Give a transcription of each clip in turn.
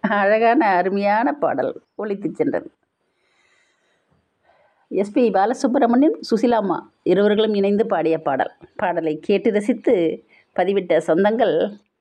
அழகான அருமையான பாடல் ஒலித்துச் சென்றது எஸ்பி பாலசுப்ரமணியம் சுசிலாம்மா இருவர்களும் இணைந்து பாடிய பாடல் பாடலை கேட்டு ரசித்து பதிவிட்ட சொந்தங்கள்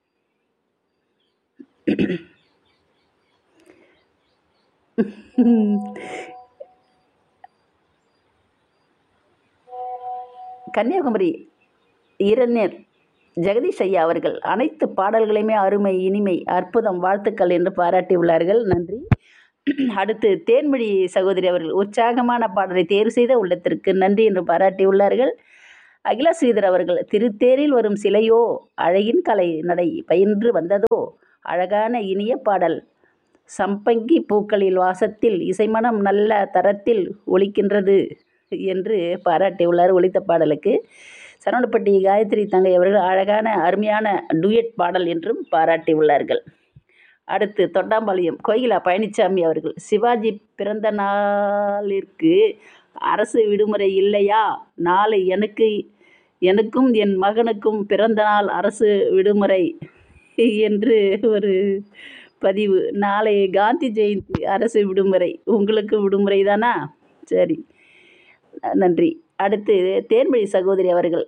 கன்னியாகுமரி இரண்யர் ஜெகதீஷ் ஐயா அவர்கள் அனைத்து பாடல்களையுமே அருமை இனிமை அற்புதம் வாழ்த்துக்கள் என்று பாராட்டியுள்ளார்கள் நன்றி அடுத்து தேன்மொழி சகோதரி அவர்கள் உற்சாகமான பாடலை தேர்வு செய்த உள்ளத்திற்கு நன்றி என்று பாராட்டியுள்ளார்கள் அகிலா ஸ்ரீதர் அவர்கள் திருத்தேரில் வரும் சிலையோ அழகின் கலை நடை பயின்று வந்ததோ அழகான இனிய பாடல் சம்பங்கி பூக்களில் வாசத்தில் இசைமனம் நல்ல தரத்தில் ஒலிக்கின்றது என்று பாராட்டியுள்ளார் ஒலித்த பாடலுக்கு சரவணப்பட்டி காயத்ரி தங்கை அவர்கள் அழகான அருமையான டூயட் பாடல் என்றும் பாராட்டியுள்ளார்கள் அடுத்து தொட்டாம்பாளையம் கோயிலா பழனிசாமி அவர்கள் சிவாஜி பிறந்த நாளிற்கு அரசு விடுமுறை இல்லையா நாளை எனக்கு எனக்கும் என் மகனுக்கும் பிறந்த நாள் அரசு விடுமுறை என்று ஒரு பதிவு நாளை காந்தி ஜெயந்தி அரசு விடுமுறை உங்களுக்கு விடுமுறை தானா சரி நன்றி அடுத்து தேன்மொழி சகோதரி அவர்கள்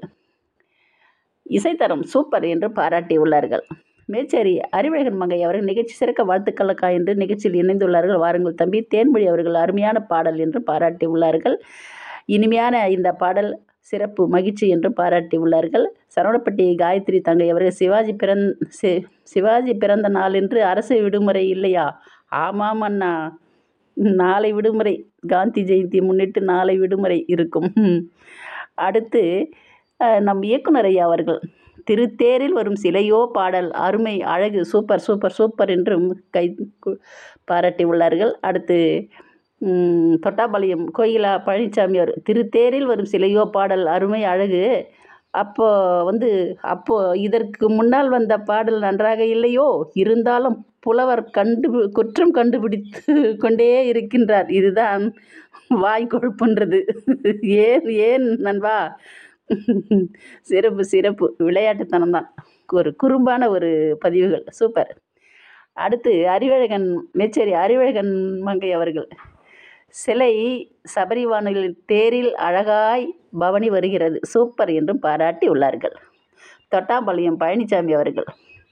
இசைத்தரம் சூப்பர் என்று பாராட்டியுள்ளார்கள் மேச்சேரி அறிவழகன் மங்கை அவர்கள் நிகழ்ச்சி சிறக்க வாழ்த்துக்களுக்கா என்று நிகழ்ச்சியில் இணைந்துள்ளார்கள் வாருங்கள் தம்பி தேன்மொழி அவர்கள் அருமையான பாடல் என்று பாராட்டியுள்ளார்கள் இனிமையான இந்த பாடல் சிறப்பு மகிழ்ச்சி என்று பாராட்டியுள்ளார்கள் சரவணப்பட்டி காயத்ரி தங்கை அவர்கள் சிவாஜி பிறந் சி சிவாஜி பிறந்த நாள் என்று அரசு விடுமுறை இல்லையா ஆமாம் அண்ணா நாளை விடுமுறை காந்தி ஜெயந்தி முன்னிட்டு நாளை விடுமுறை இருக்கும் அடுத்து நம் இயக்குனர் ஐயா அவர்கள் திருத்தேரில் வரும் சிலையோ பாடல் அருமை அழகு சூப்பர் சூப்பர் சூப்பர் என்றும் கை பாராட்டி உள்ளார்கள் அடுத்து தொட்டாபாளையம் கோயிலா பழனிசாமி அவர் திருத்தேரில் வரும் சிலையோ பாடல் அருமை அழகு அப்போ வந்து அப்போ இதற்கு முன்னால் வந்த பாடல் நன்றாக இல்லையோ இருந்தாலும் புலவர் கண்டு குற்றம் கண்டுபிடித்து கொண்டே இருக்கின்றார் இதுதான் வாய் கொழுப்புன்றது ஏன் ஏன் நண்பா சிறப்பு சிறப்பு விளையாட்டுத்தனம் தான் ஒரு குறும்பான ஒரு பதிவுகள் சூப்பர் அடுத்து அறிவழகன் மேச்சேரி அறிவழகன் மங்கை அவர்கள் சிலை சபரிவானில் தேரில் அழகாய் பவனி வருகிறது சூப்பர் என்றும் பாராட்டி உள்ளார்கள் தொட்டாம்பாளையம் பழனிசாமி அவர்கள்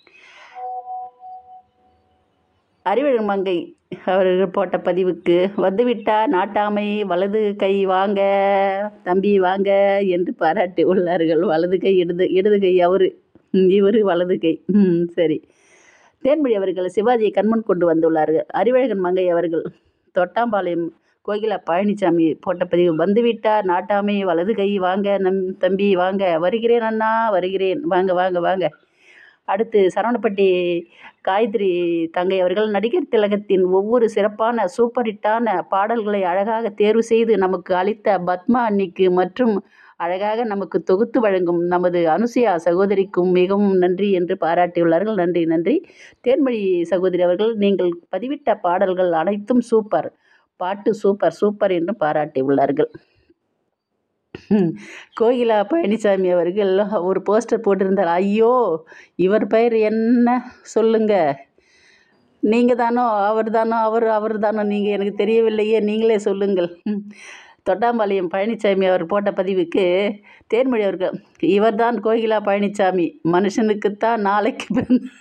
அறிவழகன் மங்கை அவர்கள் போட்ட பதிவுக்கு வந்துவிட்டா நாட்டாமை வலது கை வாங்க தம்பி வாங்க என்று பாராட்டி உள்ளார்கள் வலது கை இடது இடது கை அவர் இவர் வலது கை ம் சரி தேன்மொழி அவர்கள் சிவாஜியை கண்முன் கொண்டு வந்துள்ளார்கள் அறிவழகன் மங்கை அவர்கள் தொட்டாம்பாளையம் கோகிலா பழனிசாமி போட்ட பதிவு வந்துவிட்டார் நாட்டாமை வலது கை வாங்க நம் தம்பி வாங்க வருகிறேன் அண்ணா வருகிறேன் வாங்க வாங்க வாங்க அடுத்து சரவணப்பட்டி காயத்ரி தங்கை அவர்கள் நடிகர் திலகத்தின் ஒவ்வொரு சிறப்பான சூப்பர் ஹிட்டான பாடல்களை அழகாக தேர்வு செய்து நமக்கு அளித்த பத்மா அன்னிக்கு மற்றும் அழகாக நமக்கு தொகுத்து வழங்கும் நமது அனுசுயா சகோதரிக்கும் மிகவும் நன்றி என்று பாராட்டியுள்ளார்கள் நன்றி நன்றி தேன்மொழி சகோதரி அவர்கள் நீங்கள் பதிவிட்ட பாடல்கள் அனைத்தும் சூப்பர் பாட்டு சூப்பர் சூப்பர் என்று பாராட்டியுள்ளார்கள் கோகிலா பழனிசாமி அவர்கள் ஒரு போஸ்டர் போட்டிருந்தார் ஐயோ இவர் பெயர் என்ன சொல்லுங்க நீங்கள் தானோ அவர் தானோ அவர் அவர் தானோ நீங்கள் எனக்கு தெரியவில்லையே நீங்களே சொல்லுங்கள் தொட்டாம்பாளையம் பழனிசாமி அவர் போட்ட பதிவுக்கு தேன்மொழி அவர்கள் இவர்தான் கோகிலா பழனிசாமி மனுஷனுக்குத்தான் நாளைக்கு பிறந்த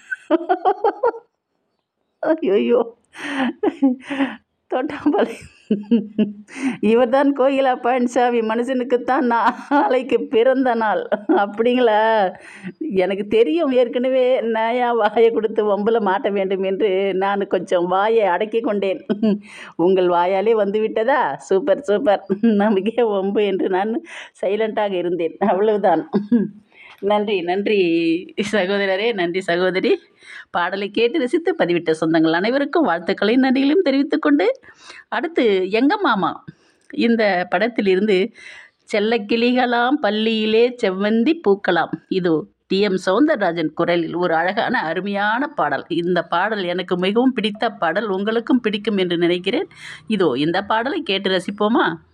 ஐயோ தொட்டாம்பாளையம் இவர் தான் கோகிலா பழனிசாமி மனுஷனுக்குத்தான் நாளைக்கு பிறந்த நாள் அப்படிங்களா எனக்கு தெரியும் ஏற்கனவே நாயா வாயை கொடுத்து வம்பில் மாட்ட வேண்டும் என்று நான் கொஞ்சம் வாயை அடக்கி கொண்டேன் உங்கள் வாயாலே வந்து விட்டதா சூப்பர் சூப்பர் நமக்கே வம்பு என்று நான் சைலண்ட்டாக இருந்தேன் அவ்வளவுதான் நன்றி நன்றி சகோதரரே நன்றி சகோதரி பாடலை கேட்டு ரசித்து பதிவிட்ட சொந்தங்கள் அனைவருக்கும் வாழ்த்துக்களையும் நன்றிகளையும் தெரிவித்துக்கொண்டு அடுத்து எங்க மாமா இந்த படத்திலிருந்து செல்ல கிளிகளாம் பள்ளியிலே செவ்வந்தி பூக்கலாம் இது டி எம் சௌந்தரராஜன் குரலில் ஒரு அழகான அருமையான பாடல் இந்த பாடல் எனக்கு மிகவும் பிடித்த பாடல் உங்களுக்கும் பிடிக்கும் என்று நினைக்கிறேன் இதோ இந்த பாடலை கேட்டு ரசிப்போமா